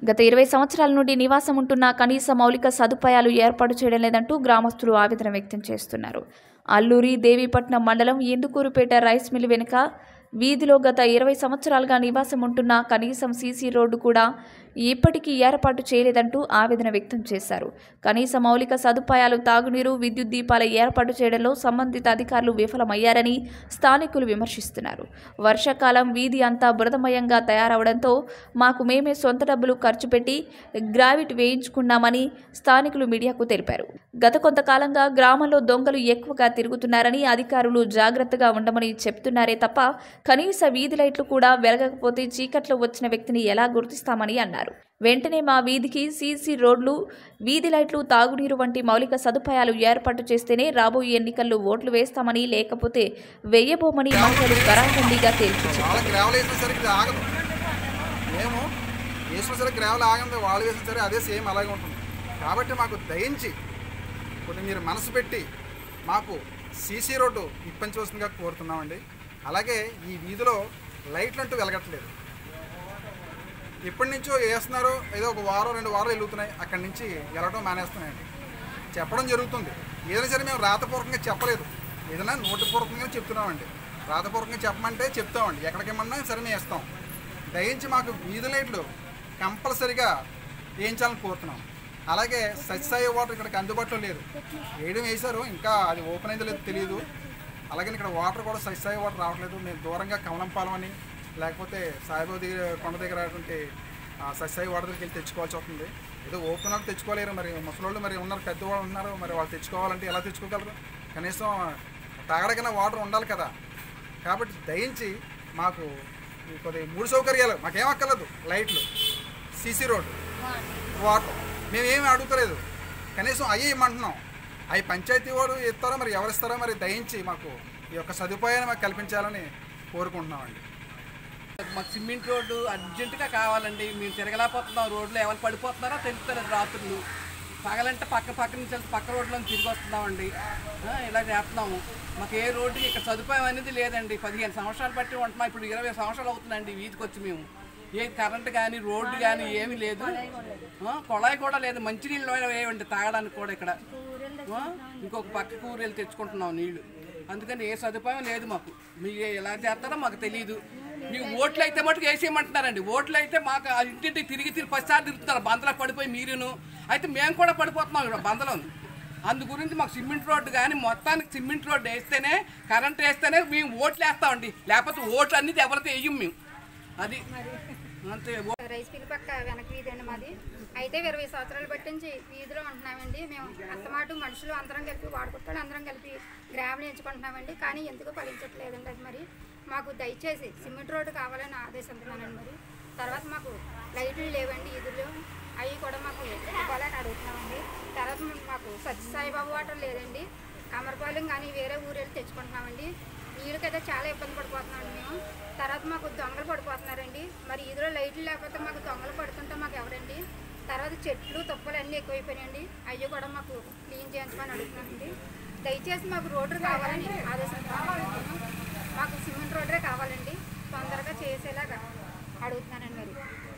గత ఇరవై సంవత్సరాల నుండి నివాసం ఉంటున్న కనీస మౌలిక సదుపాయాలు ఏర్పాటు చేయడం లేదంటూ గ్రామస్తులు ఆవేదన వ్యక్తం చేస్తున్నారు అల్లూరి దేవీపట్నం మండలం ఎందుకూరుపేట రైస్ మిల్ వెనుక వీధిలో గత ఇరవై సంవత్సరాలుగా నివాసం ఉంటున్న కనీసం సీసీ రోడ్డు కూడా ఇప్పటికీ ఏర్పాటు చేయలేదంటూ ఆవేదన వ్యక్తం చేశారు కనీస మౌలిక సదుపాయాలు తాగునీరు విద్యుత్ దీపాల ఏర్పాటు చేయడంలో సంబంధిత అధికారులు విఫలమయ్యారని స్థానికులు విమర్శిస్తున్నారు వర్షాకాలం వీధి అంతా బురదమయంగా తయారవడంతో మాకు మేమే సొంత డబ్బులు ఖర్చు పెట్టి గ్రావిట్ వేయించుకున్నామని స్థానికులు మీడియాకు తెలిపారు గత కొంతకాలంగా గ్రామంలో దొంగలు ఎక్కువగా తిరుగుతున్నారని అధికారులు జాగ్రత్తగా ఉండమని చెప్తున్నారే తప్ప కనీస వీధి లైట్లు కూడా వెలగకపోతే చీకట్లో వచ్చిన వ్యక్తిని ఎలా గుర్తిస్తామని అన్నారు వెంటనే మా వీధికి సీసీ రోడ్లు వీధి లైట్లు తాగునీరు వంటి మౌలిక సదుపాయాలు ఏర్పాటు చేస్తేనే రాబోయే ఎన్నికల్లో ఓట్లు వేస్తామని లేకపోతే వెయ్యబోమని మహిళలు కరాఖండిగా తేల్చి చెప్పారు. వాళ్ళ గ్రావెల్ వేసిన సరే ఇది ఆగదు మేము వేసిన సరే గ్రావెల్ ఆగంది వాళ్ళు వేసిన సరే అదే సేమ్ అలాగే ఉంటుంది కాబట్టి మాకు దయించి కొన్ని మీరు మనసు పెట్టి మాకు సీసీ రోడ్డు ఇప్పించవలసిందిగా కోరుతున్నామండి అలాగే ఈ వీధిలో లైట్లు అంటూ వెలగట్లేదు ఎప్పటి నుంచో వేస్తున్నారో ఏదో ఒక వారం రెండు వారాలు వెలుగుతున్నాయి అక్కడి నుంచి వెళ్ళడం మానేస్తున్నాయండి చెప్పడం జరుగుతుంది ఏదైనా సరే మేము రాతపూర్వకంగా చెప్పలేదు ఏదైనా నోటిపూర్వకంగా చెప్తున్నామండి రాతపూర్వకంగా చెప్పమంటే చెప్తామండి ఎక్కడికి ఇమ్మన్నా సరే మేము ఇస్తాం దయించి మాకు వీధి లైట్లు కంపల్సరిగా వేయించాలని కోరుతున్నాం అలాగే సత్సాయి వాటర్ ఇక్కడికి అందుబాటులో లేదు వేయడం వేశారు ఇంకా అది ఓపెన్ అయిందో లేదో తెలియదు అలాగే ఇక్కడ వాటర్ కూడా సత్సాయి వాటర్ రావట్లేదు మేము దూరంగా కమలంపాలెం అని లేకపోతే సాయిబాబు దగ్గర కొండ దగ్గర అటువంటి ఆ సత్సాయి వాటర్ దగ్గరికి వెళ్ళి తెచ్చుకోవాల్సి వస్తుంది ఏదో ఓపెన్ వాళ్ళు తెచ్చుకోలేరు మరి ముసలోళ్ళు మరి ఉన్నారు పెద్దవాళ్ళు ఉన్నారు మరి వాళ్ళు తెచ్చుకోవాలంటే ఎలా తెచ్చుకోగలరు కనీసం తాగడకైనా వాటర్ ఉండాలి కదా కాబట్టి దయించి మాకు ఈ కొద్ది మూడు సౌకర్యాలు మాకేం అక్కర్లేదు లైట్లు సీసీ రోడ్డు వాటర్ మేమేమి అడుగుతలేదు కనీసం అయ్యి ఇమ్మంటున్నాం అవి పంచాయతీ వాడు ఇస్తారో మరి ఎవరు ఇస్తారో మరి దయించి మాకు ఈ యొక్క సదుపాయాన్ని మాకు కల్పించాలని కోరుకుంటున్నామండి మాకు సిమెంట్ రోడ్డు అర్జెంటుగా కావాలండి మేము తిరగలేకపోతున్నాం రోడ్లు ఎవరు పడిపోతున్నారో తెలుస్తారు రాత్రులు పగలంటే పక్క పక్క నుంచి వెళ్తే పక్క రోడ్లో తిరిగి వస్తున్నామండి ఆ, ఇలా చేస్తున్నాము మాకు ఏ రోడ్డుకి ఇక్కడ సదుపాయం అనేది లేదండి పదిహేను సంవత్సరాలు బట్టి ఉంటున్నాం ఇప్పుడు ఇరవై సంవత్సరాలు అవుతుందండి వీధికి వచ్చి మేము ఏ కరెంట్ కానీ రోడ్డు కానీ ఏమీ లేదు ఆ, కొళాయి కూడా లేదు మంచినీళ్ళు ఏమండి తాగడానికి కూడా ఇక్కడ ఆ, ఇంకొక పక్క కూరలు తెచ్చుకుంటున్నాం నీళ్లు అందుకని ఏ సదుపాయం లేదు మాకు మీరు ఎలా చేస్తారో మాకు తెలియదు మీకు ఓట్లు అయితే మటుకు వేసేయమంటున్నారండి ఓట్లు అయితే మాకు ఆ ఇంటింటికి తిరిగి తిరిగి పదిసార్లు తిరుగుతున్నారు బందలో పడిపోయి మీరును అయితే మేము కూడా పడిపోతున్నాం ఇక్కడ బందలో అందు గురించి మాకు సిమెంట్ రోడ్డు కానీ మొత్తానికి సిమెంట్ రోడ్డు వేస్తేనే కరెంట్ వేస్తేనే మేము ఓట్లు వేస్తామండి లేకపోతే ఓట్లు అన్ని ఎవరితో వేయం మేము అది అంతే రైస్ మిల్ పక్క వెనక వీధి అండి మాది అయితే ఇరవై సంవత్సరాలు బట్టి నుంచి వీధిలో ఉంటున్నామండి మేము అంతమాటు మనుషులు అందరం కలిపి వాడుకుంటాడు అందరం కలిపి గ్రాములు ఎంచుకుంటున్నామండి కానీ ఎందుకు ఫలించట్లేదండి అది మరి మాకు దయచేసి సిమెంట్ రోడ్డు కావాలని ఆదేశిస్తున్నానండి మరి తర్వాత మాకు లైట్లు లేవండి వీధుల్లో అవి కూడా మాకు ఇవ్వాలని అడుగుతున్నామండి తర్వాత మాకు సత్యసాయిబాబు వాటర్ లేదండి అమరపాలెం కానీ వేరే ఊరు వెళ్ళి తెచ్చుకుంటున్నామండి నీళ్ళకైతే చాలా ఇబ్బంది పడిపోతున్నాం మేము తర్వాత మాకు దొంగలు పడిపోతున్నారండి మరి ఇదిలో లైట్లు లేకపోతే మాకు దొంగలు పడుతుంటే మాకు ఎవరండి తర్వాత చెట్లు తుప్పలు అన్నీ ఎక్కువైపోయినాయండి అవి కూడా మాకు క్లీన్ చేయించమని అడుగుతున్నానండి దయచేసి మాకు రోడ్డు కావాలని ఆదేశిస్తున్నాను మాకు సిమెంట్ రోడ్డే కావాలండి తొందరగా చేసేలాగా అడుగుతున్నానండి మరి